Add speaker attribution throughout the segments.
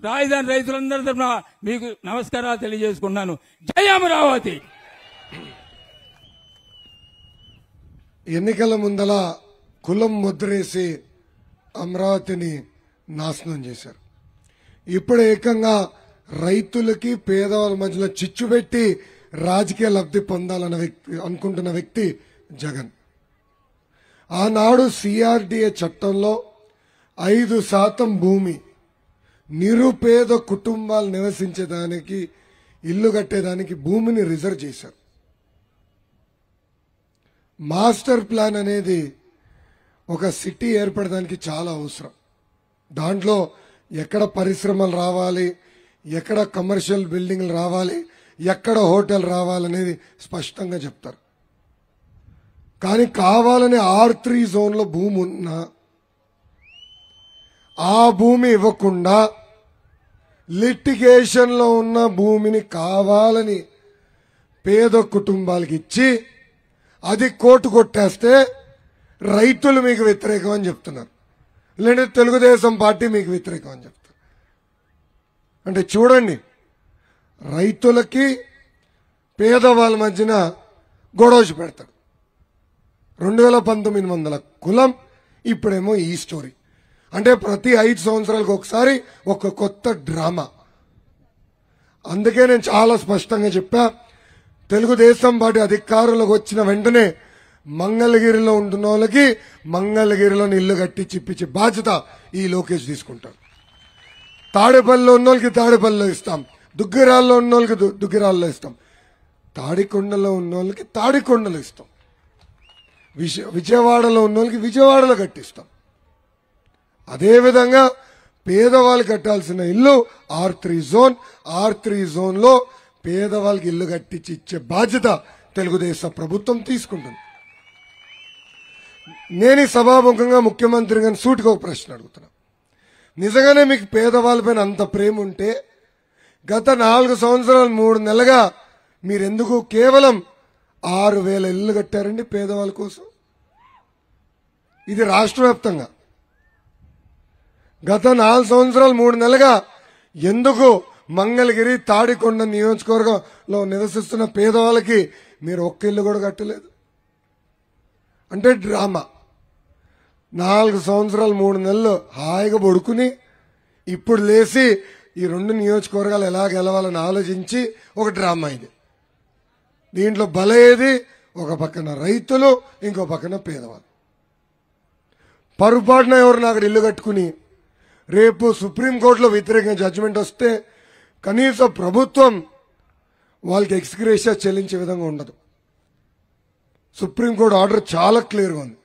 Speaker 1: రాజధాని రైతులందరి తరఫున మీకు నమస్కారాలు తెలియజేసుకున్నాను జై అమరావతి
Speaker 2: ఎన్నికల ముందల కులం ముద్రేసి అమరావతిని నాశనం చేశారు ఇప్పుడు ఏకంగా రైతులకి పేదవాళ్ళ మధ్యలో చిచ్చు పెట్టి రాజకీయ లబ్ధి పొందాలన్న వ్యక్తి అనుకుంటున్న వ్యక్తి జగన్ ఆనాడు సిఆర్డిఏ చట్టంలో ఐదు శాతం భూమి నిరుపేద కుటుంబాలు నివసించేదానికి ఇల్లు కట్టేదానికి భూమిని రిజర్వ్ చేశారు మాస్టర్ ప్లాన్ అనేది ఒక సిటీ ఏర్పడడానికి చాలా అవసరం దాంట్లో ఎక్కడ పరిశ్రమలు రావాలి ఎక్కడ కమర్షియల్ బిల్డింగ్లు రావాలి ఎక్కడ హోటల్ రావాలనేది స్పష్టంగా చెప్తారు కానీ కావాలని ఆర్ త్రీ జోన్లో భూమి ఉన్నా ఆ భూమి ఇవ్వకుండా లిటిగేషన్లో ఉన్న భూమిని కావాలని పేద కుటుంబాలకు ఇచ్చి అది కోర్టు కొట్టేస్తే రైతులు మీకు వ్యతిరేకం అని చెప్తున్నారు లేదంటే తెలుగుదేశం పార్టీ మీకు వ్యతిరేకం అని చెప్తారు అంటే చూడండి రైతులకి పేదవాళ్ళ మధ్యన గొడవ పెడతాడు రెండు వేల పంతొమ్మిది వందల కులం ఇప్పుడేమో ఈ స్టోరీ అంటే ప్రతి ఐదు సంవత్సరాలకు ఒకసారి ఒక కొత్త డ్రామా అందుకే నేను చాలా స్పష్టంగా చెప్పా తెలుగుదేశం పార్టీ అధికారంలోకి వచ్చిన వెంటనే మంగళగిరిలో ఉంటున్న వాళ్ళకి మంగళగిరిలో ఇల్లు కట్టించి ఇప్పించే బాధ్యత ఈ లోకేష్ తీసుకుంటారు తాడేపల్లిలో ఉన్న వాళ్ళకి తాడేపల్లిలో ఇస్తాం దుగ్గిరాల్లో ఉన్న వాళ్ళకి దు- దుగ్గిరాల్లో ఇస్తాం తాడికొండలో ఉన్న వాళ్ళకి తాడికొండలో ఇస్తాం విజయ విజయవాడలో ఉన్న వాళ్ళకి విజయవాడలో కట్టిస్తాం అదేవిధంగా పేదవాళ్ళు కట్టాల్సిన ఇల్లు R three zone R three zone లో పేదవాళ్ళకి ఇల్లు కట్టించి ఇచ్చే బాధ్యత తెలుగుదేశం ప్రభుత్వం తీసుకుంటుంది నేను ఈ సభాముఖంగా ముఖ్యమంత్రి గారిని సూటిగా ఒక ప్రశ్న అడుగుతున్నా నిజంగానే మీకు పేదవాళ్ళపైన అంత ప్రేమ ఉంటే గత నాలుగు సంవత్సరాలు మూడు నెలలుగా మీరెందుకు కేవలం ఆరు వేల ఇల్లు కట్టారండి పేదవాళ్ళ కోసం ఇది రాష్ట్ర వ్యాప్తంగా గత నాలుగు సంవత్సరాలు మూడు నెలలుగా ఎందుకు మంగళగిరి తాడికొండ నియోజకవర్గంలో నివసిస్తున్న పేదవాళ్ళకి మీరు ఒక్క ఇల్లు కూడా కట్టలేదు అంటే డ్రామా నాలుగు సంవత్సరాలు మూడు నెలలు హాయిగా పడుకుని ఇప్పుడు లేచి ఈ రెండు నియోజకవర్గాలు ఎలా గెలవాలని ఆలోచించి ఒక డ్రామా ఇది దీంట్లో బలయేది ఒక పక్కన రైతులు ఇంకో పక్కన పేదవాళ్ళు పొరపాటున ఎవరిని అక్కడ ఇల్లు కట్టుకుని రేపు సుప్రీంకోర్టులో వ్యతిరేకంగా జడ్జిమెంట్ వస్తే కనీసం ప్రభుత్వం వాళ్ళకి ఎక్స్గ్రేషియా చెల్లించే విధంగా ఉండదు సుప్రీంకోర్టు ఆర్డర్ చాలా క్లియర్గా ఉంది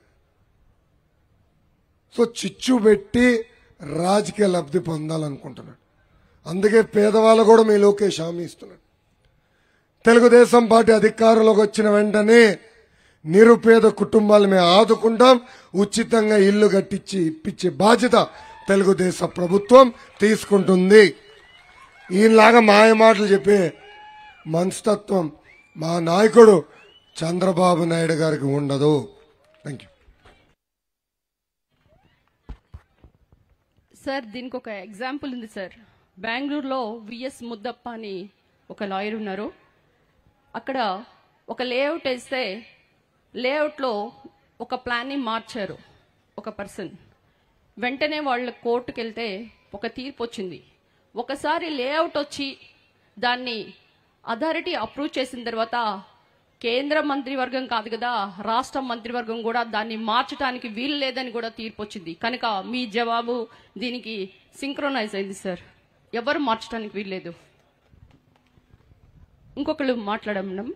Speaker 2: సో చిచ్చు పెట్టి రాజకీయ లబ్ధి పొందాలనుకుంటున్నాడు అందుకే పేదవాళ్ళు కూడా మీ లోకేష్ హామీ ఇస్తున్నాడు తెలుగుదేశం పార్టీ అధికారంలోకి వచ్చిన వెంటనే నిరుపేద కుటుంబాలు మేము ఆదుకుంటాం ఉచితంగా ఇల్లు కట్టించి ఇప్పించే బాధ్యత తెలుగుదేశం ప్రభుత్వం తీసుకుంటుంది ఈయనలాగా మాయ మాటలు చెప్పే మనస్తత్వం మా నాయకుడు చంద్రబాబు నాయుడు గారికి ఉండదు థ్యాంక్ యూ
Speaker 3: సార్ దీనికి ఒక ఎగ్జాంపుల్ ఉంది సార్ బెంగళూరులో విఎస్ ముద్దప్ప అని ఒక లాయర్ ఉన్నారు అక్కడ ఒక లేఅవుట్ వేస్తే లేఅవుట్లో ఒక ప్లాన్ని మార్చారు ఒక పర్సన్ వెంటనే వాళ్ళు కోర్టుకు వెళ్తే ఒక తీర్పు వచ్చింది ఒకసారి లేఅవుట్ వచ్చి దాన్ని అథారిటీ అప్రూవ్ చేసిన తర్వాత కేంద్ర మంత్రివర్గం కాదు కదా రాష్ట్ర మంత్రివర్గం కూడా దాన్ని మార్చడానికి వీలు లేదని కూడా తీర్పు వచ్చింది కనుక మీ జవాబు దీనికి సింక్రోనైజ్ అయింది సార్ ఎవరు మార్చడానికి వీల్లేదు ఇంకొకళ్ళు మాట్లాడడం